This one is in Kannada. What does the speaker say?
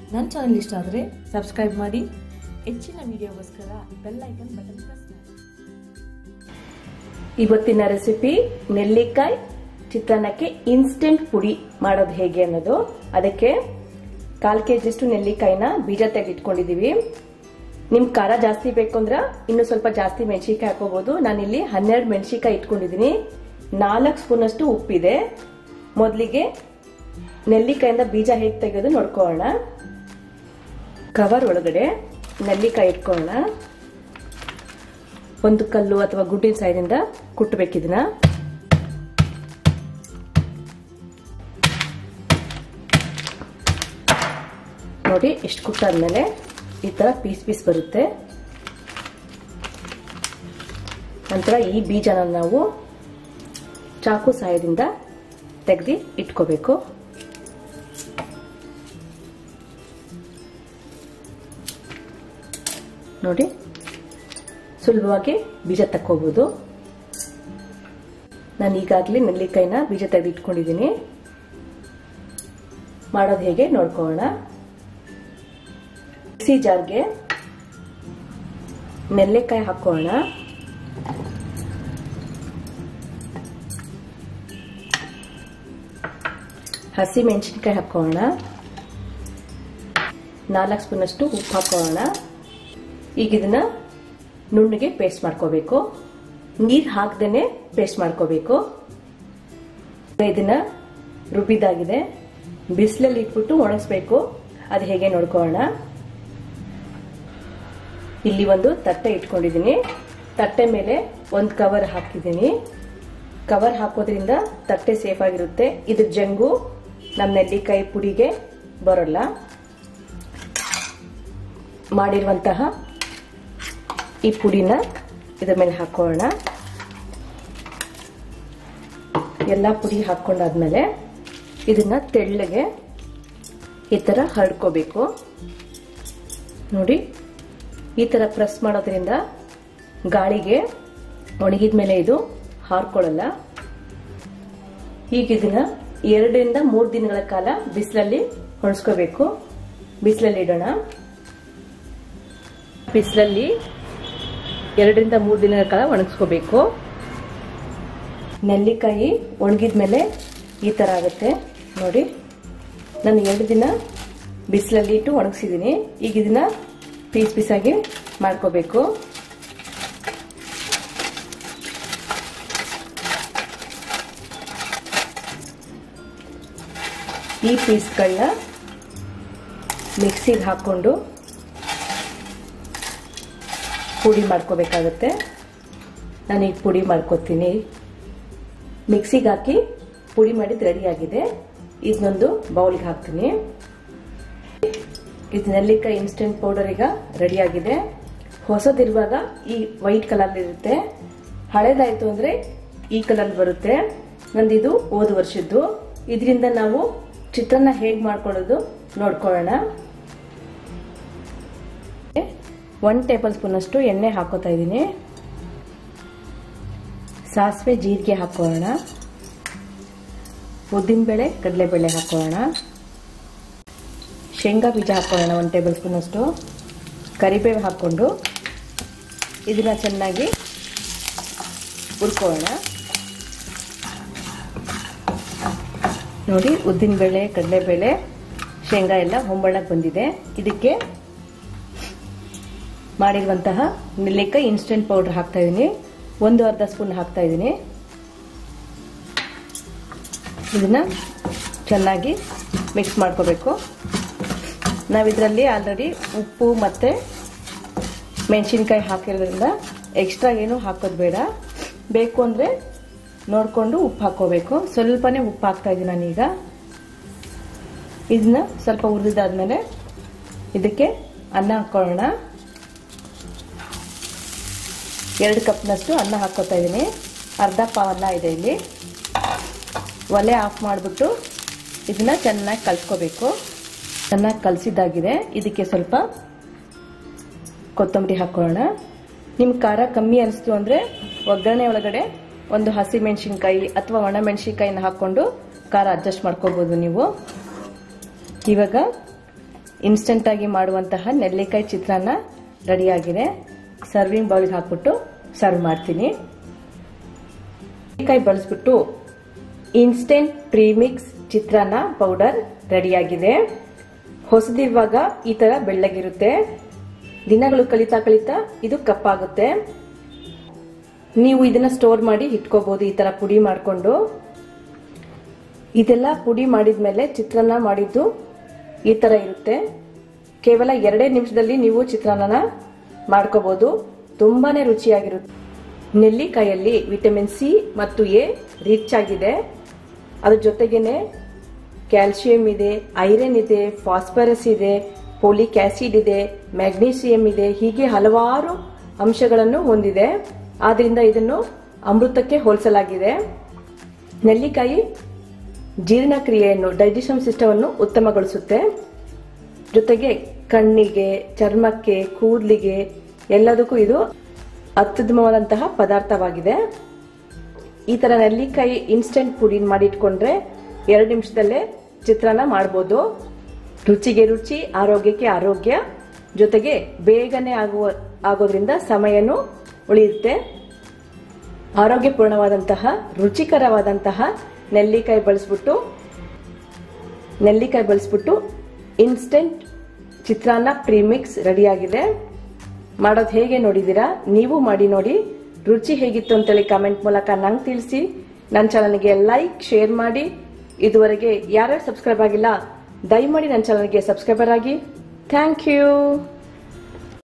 ನನ್ನ ಚಾನಲ್ ಇಷ್ಟ ಆದರೆ ಸಬ್ಸ್ಕ್ರೈಬ್ ಮಾಡಿ ಹೆಚ್ಚಿನ ವಿಡಿಯೋಗೋಸ್ಕರ ಬೆಲ್ ಐಕನ್ ಬಟನ್ ಪ್ರೆಸ್ ಮಾಡಿ ಇವತ್ತಿನ ರೆಸಿಪಿ ನೆಲ್ಲಿಕಾಯಿ ಚಿತ್ರಾನ್ನಕ್ಕೆ ಇನ್ಸ್ಟೆಂಟ್ ಪುಡಿ ಮಾಡೋದು ಹೇಗೆ ಅನ್ನೋದು ಅದಕ್ಕೆ ಕಾಲ್ ಕೆ ಜಿಷ್ಟು ನೆಲ್ಲಿಕಾಯಿನ ಬೀಜ ತೆಗೆದಿಟ್ಕೊಂಡಿದೀವಿ ನಿಮ್ ಖಾರ ಜಾಸ್ತಿ ಬೇಕು ಅಂದ್ರೆ ಇನ್ನು ಸ್ವಲ್ಪ ಜಾಸ್ತಿ ಮೆಣಸಿಕಾಯಿ ಹಾಕೋಬಹುದು ನಾನಿಲ್ಲಿ ಹನ್ನೆರಡು ಮೆಣಸಿಕಾಯಿ ಇಟ್ಕೊಂಡಿದೀನಿ ನಾಲ್ಕು ಸ್ಪೂನ್ ಅಷ್ಟು ಉಪ್ಪಿದೆ ಮೊದಲಿಗೆ ನೆಲ್ಲಿಕಾಯಿಂದ ಬೀಜ ಹೇಗೆ ತೆಗೆಯೋದು ನೋಡ್ಕೊಳ್ಳೋಣ ಕವರ್ ಒಳಗಡೆ ನೆಲ್ಲಿಕಾಯಿ ಇಟ್ಕೊಳ್ಳೋಣ ಒಂದು ಕಲ್ಲು ಅಥವಾ ಗುಡ್ಡಿನ ಸೈಡಿಂದ ಕುಟ್ಟಬೇಕಿದನ್ನ ನೋಡಿ ಎಷ್ಟು ಕುಟ್ಟಾದ್ಮೇಲೆ ಈ ತರ ಪೀಸ್ ಪೀಸ್ ಬರುತ್ತೆ ನಂತರ ಈ ಬೀಜನ ನಾವು ಚಾಕು ಸಹಾಯದಿಂದ ತೆಗೆದು ಇಟ್ಕೋಬೇಕು ನೋಡಿ ಸುಲಭವಾಗಿ ಬೀಜ ತಕ್ಕೋಬಹುದು ನಾನು ಈಗಾಗಲೇ ನೆಲ್ಲಿಕಾಯಿನ ಬೀಜ ತೆಗೆದು ಇಟ್ಕೊಂಡಿದ್ದೀನಿ ಮಾಡೋದು ಹೇಗೆ ನೋಡ್ಕೊಳ್ಳೋಣ ಮಿಕ್ಸಿ ಜಾರ್ಗೆ ನೆಲ್ಲಿಕಾಯಿ ಹಾಕೋಣ ಹಸಿ ಮೆಣಸಿನ್ಕಾಯಿ ಹಾಕೋಣ ನಾಲ್ಕು ಸ್ಪೂನ್ ಅಷ್ಟು ಉಪ್ಪು ಹಾಕೋಣ ಈಗ ಇದನ್ನ ನುಣ್ಣಗೆ ಪೇಸ್ಟ್ ಮಾಡ್ಕೋಬೇಕು ನೀರು ಹಾಕ್ದೇನೆ ಪೇಸ್ಟ್ ಮಾಡ್ಕೋಬೇಕು ಇದನ್ನ ರುಬ್ಬಿದಾಗಿದೆ ಬಿಸಿಲಲ್ಲಿ ಇಟ್ಬಿಟ್ಟು ಒಣಗಿಸ್ಬೇಕು ಅದು ಹೇಗೆ ನೋಡ್ಕೊಳ್ಳೋಣ ಇಲ್ಲಿ ಒಂದು ತಟ್ಟೆ ಇಟ್ಕೊಂಡಿದ್ದೀನಿ ತಟ್ಟೆ ಮೇಲೆ ಒಂದು ಕವರ್ ಹಾಕಿದ್ದೀನಿ ಕವರ್ ಹಾಕೋದ್ರಿಂದ ತಟ್ಟೆ ಸೇಫ್ ಆಗಿರುತ್ತೆ ಇದ್ರ ಜಂಗು ನಮ್ಮ ನೆಲ್ಲಿಕಾಯಿ ಪುಡಿಗೆ ಬರೋಲ್ಲ ಮಾಡಿರುವಂತಹ ಈ ಪುಡಿನ ಇದ್ರ ಮೇಲೆ ಹಾಕೋಣ ಎಲ್ಲ ಪುಡಿ ಹಾಕೊಂಡಾದ್ಮೇಲೆ ಇದನ್ನ ತೆಳ್ಳಗೆ ಈ ತರ ಹರಡ್ಕೋಬೇಕು ನೋಡಿ ಈ ತರ ಪ್ರೆಸ್ ಮಾಡೋದ್ರಿಂದ ಗಾಳಿಗೆ ಒಣಗಿದ ಮೇಲೆ ಇದು ಹಾರ್ಕೊಳ್ಳಲ್ಲ ಈಗ ಇದನ್ನ ಎರಡರಿಂದ ಮೂರು ದಿನಗಳ ಕಾಲ ಬಿಸಿಲಲ್ಲಿ ಒಣಸ್ಕೋಬೇಕು ಬಿಸಿಲಲ್ಲಿ ಇಡೋಣ ಬಿಸಿಲಲ್ಲಿ ಎರಡರಿಂದ ಮೂರು ದಿನಗಳ ಕಾಲ ಒಣಗಿಸ್ಕೋಬೇಕು ನೆಲ್ಲಿಕಾಯಿ ಒಣಗಿದ್ಮೇಲೆ ಈ ಥರ ಆಗುತ್ತೆ ನೋಡಿ ನಾನು ಎರಡು ದಿನ ಬಿಸಿಲಲ್ಲಿ ಇಟ್ಟು ಒಣಗಿಸಿದ್ದೀನಿ ಈಗ ಇದನ್ನ ಪೀಸ್ ಪೀಸಾಗಿ ಮಾಡ್ಕೋಬೇಕು ಈ ಪೀಸ್ಗಳನ್ನ ಮಿಕ್ಸಿಗೆ ಹಾಕ್ಕೊಂಡು ಪುಡಿ ಮಾಡ್ಕೋಬೇಕಾಗತ್ತೆ ನಾನು ಈಗ ಪುಡಿ ಮಾಡ್ಕೋತೀನಿ ಮಿಕ್ಸಿಗೆ ಹಾಕಿ ಪುಡಿ ಮಾಡಿದ್ದು ರೆಡಿ ಆಗಿದೆ ಇದನ್ನೊಂದು ಬೌಲ್ಗೆ ಹಾಕ್ತೀನಿ ಇದು ನೆಲ್ಲಿಕಾಯಿ ಇನ್ಸ್ಟೆಂಟ್ ಪೌಡರ್ ಈಗ ರೆಡಿ ಆಗಿದೆ ಹೊಸದಿರುವಾಗ ಈ ವೈಟ್ ಕಲರ್ ಇರುತ್ತೆ ಹಳೇದಾಯ್ತು ಅಂದ್ರೆ ಈ ಕಲರ್ ಬರುತ್ತೆ ನಂದಿದು ಹೋದ ವರ್ಷದ್ದು ಇದರಿಂದ ನಾವು ಚಿತ್ರಾನ್ನ ಹೇಗೆ ಮಾಡ್ಕೊಳ್ಳೋದು ನೋಡ್ಕೊಳ್ಳೋಣ ಒನ್ ಟೇಬಲ್ ಸ್ಪೂನ್ ಅಷ್ಟು ಎಣ್ಣೆ ಹಾಕೋತಾ ಇದ್ದೀನಿ ಸಾಸಿವೆ ಜೀರಿಗೆ ಹಾಕೋಣ ಉದ್ದಿನಬೇಳೆ ಕಡಲೆಬೇಳೆ ಹಾಕೋಣ ಶೇಂಗಾ ಬೀಜ ಹಾಕೋಣ ಒಂದು ಟೇಬಲ್ ಸ್ಪೂನ್ ಅಷ್ಟು ಕರಿಬೇವು ಹಾಕ್ಕೊಂಡು ಇದನ್ನ ಚೆನ್ನಾಗಿ ಹುರ್ಕೋಣ ನೋಡಿ ಉದ್ದಿನಬೇಳೆ ಕಡಲೆಬೇಳೆ ಶೇಂಗಾ ಎಲ್ಲ ಹೊಂಬಣ್ಣಕ್ಕೆ ಬಂದಿದೆ ಇದಕ್ಕೆ ಮಾಡಿರುವಂತಹ ನೆಲ್ಲಿಕಾಯಿ ಇನ್ಸ್ಟೆಂಟ್ ಪೌಡರ್ ಹಾಕ್ತಾ ಇದ್ದೀನಿ ಒಂದು ಅರ್ಧ ಸ್ಪೂನ್ ಹಾಕ್ತಾ ಇದ್ದೀನಿ ಇದನ್ನ ಚೆನ್ನಾಗಿ ಮಿಕ್ಸ್ ಮಾಡ್ಕೋಬೇಕು ನಾವಿದರಲ್ಲಿ ಆಲ್ರೆಡಿ ಉಪ್ಪು ಮತ್ತು ಮೆಣಸಿನ್ಕಾಯಿ ಹಾಕಿರೋದ್ರಿಂದ ಎಕ್ಸ್ಟ್ರಾ ಏನು ಹಾಕೋದು ಬೇಡ ಬೇಕು ಅಂದರೆ ನೋಡಿಕೊಂಡು ಉಪ್ಪು ಹಾಕೋಬೇಕು ಸ್ವಲ್ಪನೇ ಉಪ್ಪು ಹಾಕ್ತಾ ಇದ್ದೀನಿ ನಾನೀಗ ಇದನ್ನ ಸ್ವಲ್ಪ ಹುರಿದಾದ್ಮೇಲೆ ಇದಕ್ಕೆ ಅನ್ನ ಹಾಕೊಳ್ಳೋಣ ಎರಡು ಕಪ್ನಷ್ಟು ಅನ್ನ ಹಾಕ್ಕೋತಾ ಇದ್ದೀನಿ ಅರ್ಧ ಪಾವ್ ಅನ್ನ ಇದೆ ಇಲ್ಲಿ ಒಲೆ ಆಫ್ ಮಾಡಿಬಿಟ್ಟು ಇದನ್ನ ಚೆನ್ನಾಗಿ ಕಲ್ಸ್ಕೋಬೇಕು ಚೆನ್ನಾಗಿ ಕಲಸಿದ್ದಾಗಿದೆ ಇದಕ್ಕೆ ಸ್ವಲ್ಪ ಕೊತ್ತಂಬರಿ ಹಾಕೊಳ್ಳೋಣ ನಿಮ್ಮ ಖಾರ ಕಮ್ಮಿ ಅನಿಸ್ತು ಅಂದರೆ ಒಗ್ಗರಣೆ ಒಳಗಡೆ ಒಂದು ಹಸಿ ಮೆಣಸಿನ್ಕಾಯಿ ಅಥವಾ ಒಣ ಮೆಣಸಿನ್ಕಾಯಿನ ಹಾಕ್ಕೊಂಡು ಖಾರ ಅಡ್ಜಸ್ಟ್ ಮಾಡ್ಕೋಬೋದು ನೀವು ಇವಾಗ ಇನ್ಸ್ಟೆಂಟ್ ಆಗಿ ಮಾಡುವಂತಹ ನೆಲ್ಲಿಕಾಯಿ ಚಿತ್ರಾನ್ನ ರೆಡಿಯಾಗಿದೆ ಸರ್ವಿಂಗ್ ಬೌಲ್ಗೆ ಹಾಕ್ಬಿಟ್ಟು ಸರ್ವ್ ಮಾಡ್ತೀನಿ ನೆಲ್ಲಿಕಾಯಿ ಬಳಸ್ಬಿಟ್ಟು ಇನ್ಸ್ಟೆಂಟ್ ಪ್ರೀಮಿಕ್ಸ್ ಚಿತ್ರಾನ್ನ ಪೌಡರ್ ರೆಡಿಯಾಗಿದೆ ಹೊಸದಿರುವಾಗ ಈ ತರ ಬೆಳ್ಳಗಿರುತ್ತೆ ದಿನಗಳು ಕಲಿತಾ ಕಲಿತಾ ಇದು ಕಪ್ಪಾಗುತ್ತೆ ನೀವು ಇದನ್ನ ಸ್ಟೋರ್ ಮಾಡಿ ಇಟ್ಕೋಬಹುದು ಈ ತರ ಪುಡಿ ಮಾಡಿಕೊಂಡು ಇದೆಲ್ಲ ಪುಡಿ ಮಾಡಿದ್ಮೇಲೆ ಚಿತ್ರಾನ್ನ ಮಾಡಿದ್ದು ಈ ತರ ಇರುತ್ತೆ ಕೇವಲ ಎರಡೇ ನಿಮಿಷದಲ್ಲಿ ನೀವು ಚಿತ್ರಾನ್ನ ಮಾಡ್ಕೋಬಹುದು ತುಂಬಾನೇ ರುಚಿಯಾಗಿರುತ್ತೆ ನೆಲ್ಲಿಕಾಯಲ್ಲಿ ವಿಟಮಿನ್ ಸಿ ಮತ್ತು ಎ ರಿಚ್ ಆಗಿದೆ ಅದ್ರ ಜೊತೆಗೇನೆ ಕ್ಯಾಲ್ಸಿಯಂ ಇದೆ ಐರನ್ ಇದೆ ಫಾಸ್ಫರಸ್ ಇದೆ ಪೋಲಿಕ್ ಆಸಿಡ್ ಇದೆ ಮ್ಯಾಗ್ನೀಸಿಯಂ ಇದೆ ಹೀಗೆ ಹಲವಾರು ಅಂಶಗಳನ್ನು ಹೊಂದಿದೆ ಆದ್ರಿಂದ ಇದನ್ನು ಅಮೃತಕ್ಕೆ ಹೋಲಿಸಲಾಗಿದೆ ನೆಲ್ಲಿಕಾಯಿ ಜೀರ್ಣಕ್ರಿಯೆಯನ್ನು ಡೈಜೆಷನ್ ಸಿಸ್ಟಮ್ ಅನ್ನು ಉತ್ತಮಗೊಳಿಸುತ್ತೆ ಜೊತೆಗೆ ಕಣ್ಣಿಗೆ ಚರ್ಮಕ್ಕೆ ಕೂದಲಿಗೆ ಎಲ್ಲದಕ್ಕೂ ಇದು ಅತ್ಯುತ್ತಮವಾದಂತಹ ಪದಾರ್ಥವಾಗಿದೆ ಈ ತರ ನೆಲ್ಲಿಕಾಯಿ ಇನ್ಸ್ಟೆಂಟ್ ಪುಡಿ ಮಾಡಿಟ್ಕೊಂಡ್ರೆ ಎರಡು ನಿಮಿಷದಲ್ಲೇ ಚಿತ್ರಾನ್ನ ಮಾಡ್ಬೋದು ರುಚಿಗೆ ರುಚಿ ಆರೋಗ್ಯಕ್ಕೆ ಆರೋಗ್ಯ ಜೊತೆಗೆ ಬೇಗನೆ ಆಗುವ ಆಗೋದ್ರಿಂದ ಸಮಯನೂ ಉಳಿಯುತ್ತೆ ಆರೋಗ್ಯಪೂರ್ಣವಾದಂತಹ ರುಚಿಕರವಾದಂತಹ ನೆಲ್ಲಿಕಾಯಿ ಬಳಸ್ಬಿಟ್ಟು ನೆಲ್ಲಿಕಾಯಿ ಬಳಸ್ಬಿಟ್ಟು ಇನ್ಸ್ಟೆಂಟ್ ಚಿತ್ರಾನ್ನ ಪ್ರೀಮಿಕ್ಸ್ ರೆಡಿಯಾಗಿದೆ ಮಾಡೋದು ಹೇಗೆ ನೋಡಿದ್ದೀರಾ ನೀವು ಮಾಡಿ ನೋಡಿ ರುಚಿ ಹೇಗಿತ್ತು ಅಂತೇಳಿ ಕಮೆಂಟ್ ಮೂಲಕ ನಂಗೆ ತಿಳಿಸಿ ನನ್ನ ಚಾನಲ್ಗೆ ಲೈಕ್ ಶೇರ್ ಮಾಡಿ ಇದುವರೆಗೆ ಯಾರ್ಯಾರು ಸಬ್ಸ್ಕ್ರೈಬ್ ಆಗಿಲ್ಲ ದಯಮಾಡಿ ನನ್ನ ಚಾನಲ್ಗೆ ಸಬ್ಸ್ಕ್ರೈಬರ್ ಆಗಿ ಥ್ಯಾಂಕ್ ಯು